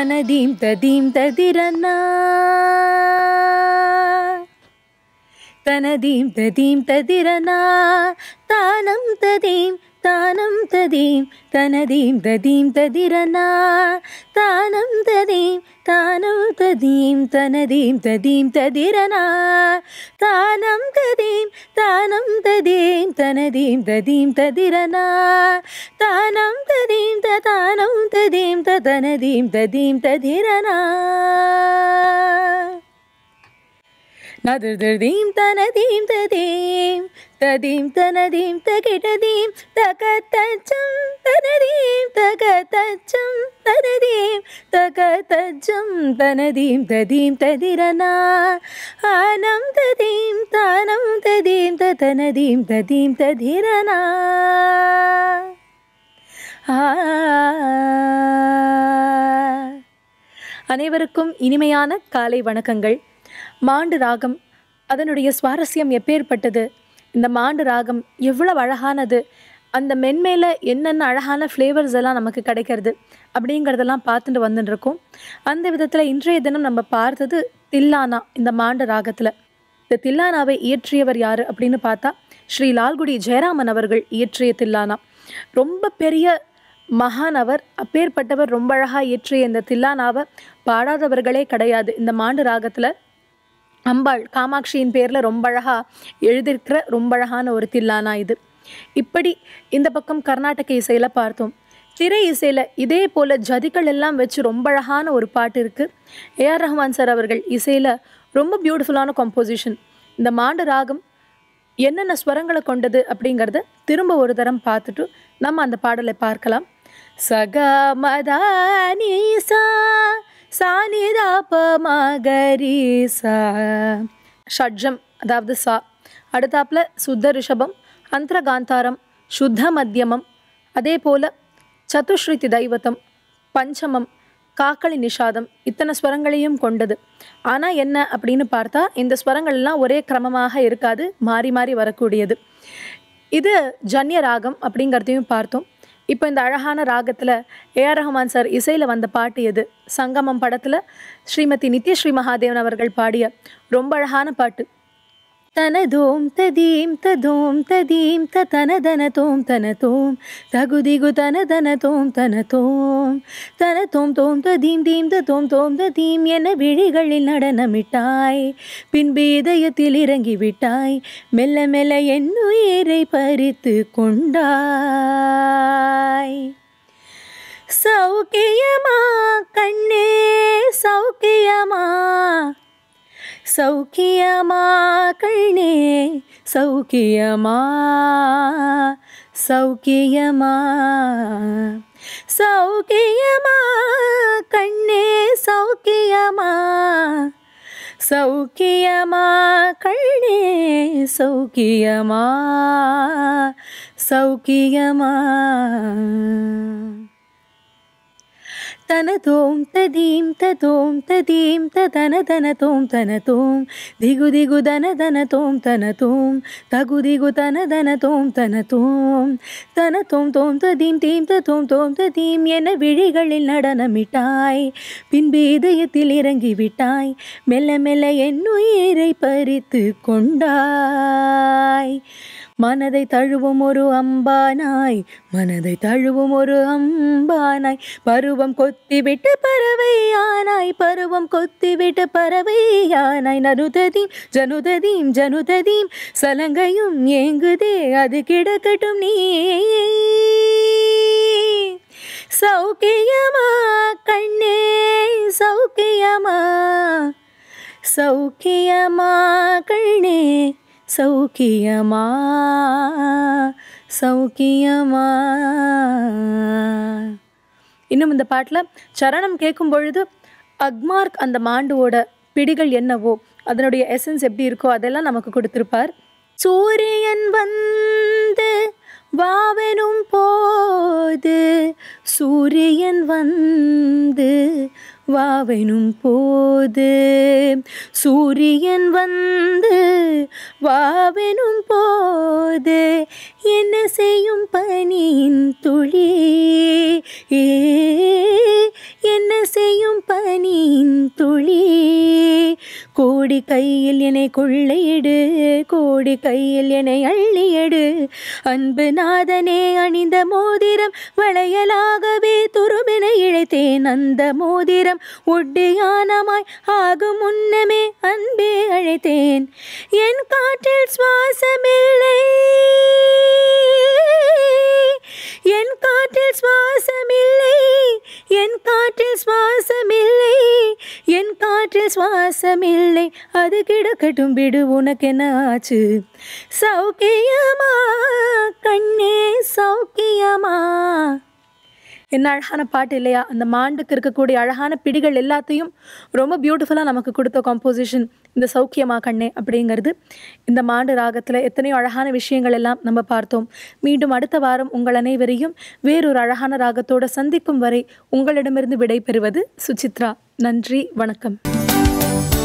தனதீம் ததீம் ததிரனா தனதீம் ததீம் ததிரனா தானம் ததீம் தானம் ததீம் தனதீம் ததீம் ததிரனா தானம் ததீம் தானம் ததீம் தனதீம் ததீம் ததிரனா தானம் ததீம் தானம் ததீம் தனதீம் ததீம் ததிரனா தானம் ததீம் ததானம் ததீம் ததனதீம் ததீம் ததிரனா நதுதீம் தனதீம் ததீம் ததீம் தனதீம் தகிடதீம் தகதச்சம் தனதீம் தகதச்சம் தனதீம் தகதச்சம் தனதீம் ததீம் ததிரனா ஆனம் ததீம் தானம் ததீம் தனதீம் ததீம் ததிரனா அனைவருக்கும் இனிமையான காலை வணக்கங்கள் மாண்டு ராகம் அதனுடைய சுவாரஸ்யம் எப்பேற்பட்டது இந்த மாண்டு ராகம் எவ்வளவு அழகானது அந்த மென்மேல என்னென்ன அழகான ஃப்ளேவர்ஸ் எல்லாம் நமக்கு கிடைக்கிறது அப்படிங்கிறதெல்லாம் பார்த்துட்டு வந்துட்டு இருக்கோம் அந்த விதத்தில் இன்றைய தினம் நம்ம பார்த்தது தில்லானா இந்த மாண்டு ராகத்தில் இந்த தில்லானாவை இயற்றியவர் யார் அப்படின்னு பார்த்தா ஸ்ரீ லால்குடி ஜெயராமன் அவர்கள் இயற்றிய தில்லானா ரொம்ப பெரிய மகான் அவர் அப்பேற்பட்டவர் ரொம்ப அழகாக இயற்றிய இந்த தில்லானாவை பாடாதவர்களே கிடையாது இந்த மாண்டு ராகத்தில் அம்பாள் காமாட்சியின் பேரில் ரொம்ப அழகாக எழுதியிருக்கிற ரொம்ப அழகான ஒரு தில்லானா இது இப்படி இந்த பக்கம் கர்நாடக இசையில் பார்த்தோம் திரை இசையில் இதே போல் ஜதிகள் எல்லாம் வச்சு ரொம்ப அழகான ஒரு பாட்டு இருக்குது ஏஆர் ரஹ்மான் சார் அவர்கள் இசையில் ரொம்ப பியூட்டிஃபுல்லான கம்போசிஷன் இந்த மாண்டு ராகம் என்னென்ன ஸ்வரங்களை கொண்டது அப்படிங்கிறத திரும்ப ஒரு தரம் பார்த்துட்டு நம்ம அந்த பாடலை பார்க்கலாம் சக மதானி சா சானிதா ப மகரி சா ஷட்ஜம் அதாவது சா அடுத்தாப்புல சுத்த ரிஷபம் அந்தரகாந்தாரம் சுத்த மத்தியமம் அதே போல் சதுஸ்ருதி தைவத்தம் பஞ்சமம் காக்களி நிஷாதம் இத்தனை ஸ்வரங்களையும் கொண்டது ஆனால் என்ன அப்படின்னு பார்த்தா இந்த ஸ்வரங்கள்லாம் ஒரே கிரமமாக இருக்காது மாறி மாறி வரக்கூடியது இது ஜன்ய ராகம் அப்படிங்கிறதையும் பார்த்தோம் இப்போ இந்த அழகான ராகத்தில் ஏஆர் ரஹ்மான் சார் இசையில் வந்த பாட்டு எது சங்கமம் படத்தில் ஸ்ரீமதி நித்யஸ்ரீ மகாதேவன் அவர்கள் பாடிய ரொம்ப அழகான பாட்டு தனதோம் ததீம் ததோம் ததீம் த தனதன தோம் தன தோம் தகுதிகு தனதன தோம் தன தோம் தன தோம் தோம் ததீம் தீம் தோம் தோம் ததீம் என விழிகளில் நடனமிட்டாய் பின்பு இதயத்தில் இறங்கி விட்டாய் மெல்ல மெல்ல என் உயிரை பறித்து கொண்டாய் சௌக்கியமா கண்ணே சௌக்கியமா சௌக்கியமா கண்ணே சௌக்கியமா சௌக்கியமா சௌக்கியமா கண்ணே சௌக்கியமா சௌக்கியமா கண்ணே சௌக்கியமா சௌக்கியமா தனதோம் ததீம் ததோம் ததீம் ததன தன தோம் தன தோம் திகு திகு தன தன தோம் தன தோம் தகு திகு தன தன தோம் தன தோம் தன தோம் தோம் ததீம் தீம் தோம் தோம் ததீம் என விழிகளில் நடனமிட்டாய் பின்பு இதயத்தில் இறங்கி விட்டாய் மெல்ல மெல்ல என் உயிரை பறித்து கொண்டாய் மனதை தழுவும் ஒரு அம்பானாய் மனதை தழுவும் ஒரு அம்பானாய் பருவம் கொத்திவிட்டு பறவையானாய் பருவம் கொத்திவிட்டு பறவையானாய் நருததீம் ஜனுததீம் ஜனுததீம் சலங்கையும் ஏங்குதே அது கிடக்கட்டும் நீ சௌக்கியமா கண்ணே சௌக்கியமா சௌக்கியமா கண்ணே சௌக்கியமா சௌக்கியமா இன்னும் இந்த பாட்டில் சரணம் கேட்கும் பொழுது அக்மார்க் அந்த மாண்டுவோட பிடிகள் என்னவோ அதனுடைய எசன்ஸ் எப்படி இருக்கோ அதெல்லாம் நமக்கு கொடுத்துருப்பார் சூரியன் வந்து வாவெனும் போது சூரியன் வந்து வாவெனும் போது சூரியன் வந்து வாவெனும் போது என்ன செய்யும் பனியின் துளி ஏ, என்ன செய்யும் கோடி கையில் என்னை கொள்ளையிடு கோடி கையில் என்னை அள்ளியடு அன்பு நாதனே அணிந்த மோதிரம் வளையலாகவே துருமென இழைத்தேன் அந்த மோதிரம் ஒட்டியானமாய் ஆகும் முன்னமே அன்பே அழைத்தேன் என் காற்றில் சுவாசமில்லை என் காற்றில் சுவாசமில்லை என் காற்றில் சுவாசமில்லை என் காற்றில் சுவாசமில்லை அது கிடக்கட்டும் விடு உனக்கென்ன ஆச்சு சௌக்கியமா கண்ணே சௌக்கியமா என்ன அழகான பாட்டு இல்லையா அந்த மாண்டுக்கு இருக்கக்கூடிய அழகான பிடிகள் எல்லாத்தையும் ரொம்ப பியூட்டிஃபுல்லாக நமக்கு கொடுத்த காம்போசிஷன் இந்த சௌக்கியமா கண்ணே அப்படிங்கிறது இந்த மாண்டு ராகத்தில் எத்தனையோ அழகான விஷயங்கள் எல்லாம் நம்ம பார்த்தோம் மீண்டும் அடுத்த வாரம் உங்கள் அனைவரையும் வேறொரு அழகான ராகத்தோடு சந்திக்கும் வரை உங்களிடமிருந்து விடை பெறுவது சுசித்ரா நன்றி வணக்கம்